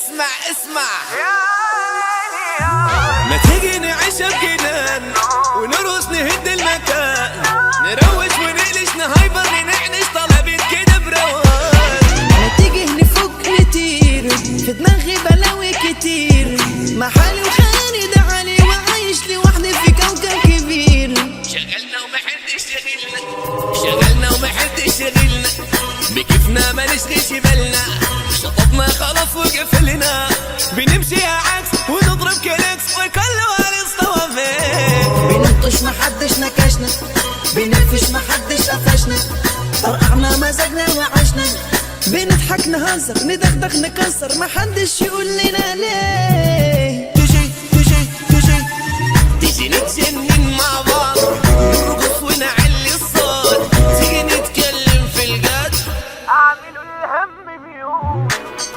اسمع اسمع ما تيجي نعيش بجنان ونرقص نهد المكان نروش ونقلش نهايبر نعنش طلبت كده بروان ما تيجي نفك نطير في دماغي بلاوي كتير محالي وخاني ده علي وعايش لوحدي في كوكب كبير شغلنا ومحدش شغلنا شغلنا ومحدش شغلنا بكيفنا ما نشغلش بالنا شطبنا خلاص وقفلنا بنمشي عكس ونضرب كلاكس وكل هنستوى فين بننطش محدش نكشنا بنفش محدش قفشنا طرقعنا مزاجنا وعشنا بنضحك نهزر ندغدغ نكسر محدش يقول لنا ليه تجي تجي تجي تجي نتجنن مع بعض نرقص ونعلي الصوت تيجي نتكلم في الجد اعملوا الهم ميوت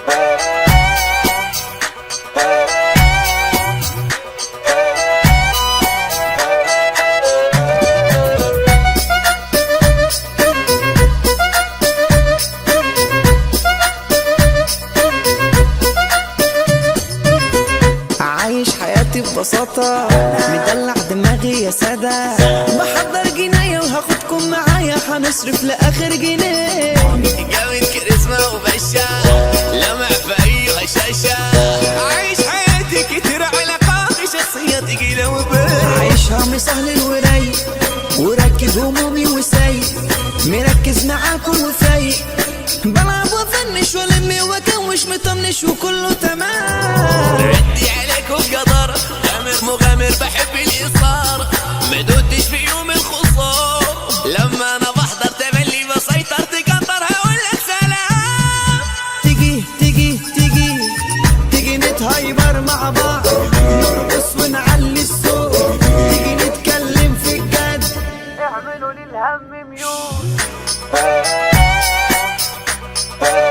عايش حياتي ببساطة مدلع دماغي يا سادة بحضر جناية وهاخدكم معايا هنصرف لآخر جنيه جامد كاريزما وبشا لمع في اي غشاشة عايش حياتي كتير علاقات شخصية تقيلة وبين عايشها مسهل ورايق وراكب همومي وسايق مركز معاكم وفايق بلعب وافنش والمي واكوش مطنش وكله تمام عدي عليكم قدر غامر مغامر بحب الإصرار ما دوتش في يوم الخسار لما أنا بحضر تملي بسيطر تقدر هقول لك سلام تيجي تيجي تيجي تيجي نتهايبر مع بعض نرقص ونعلي الصوت تيجي نتكلم في الجد اعملوا للهم ميوت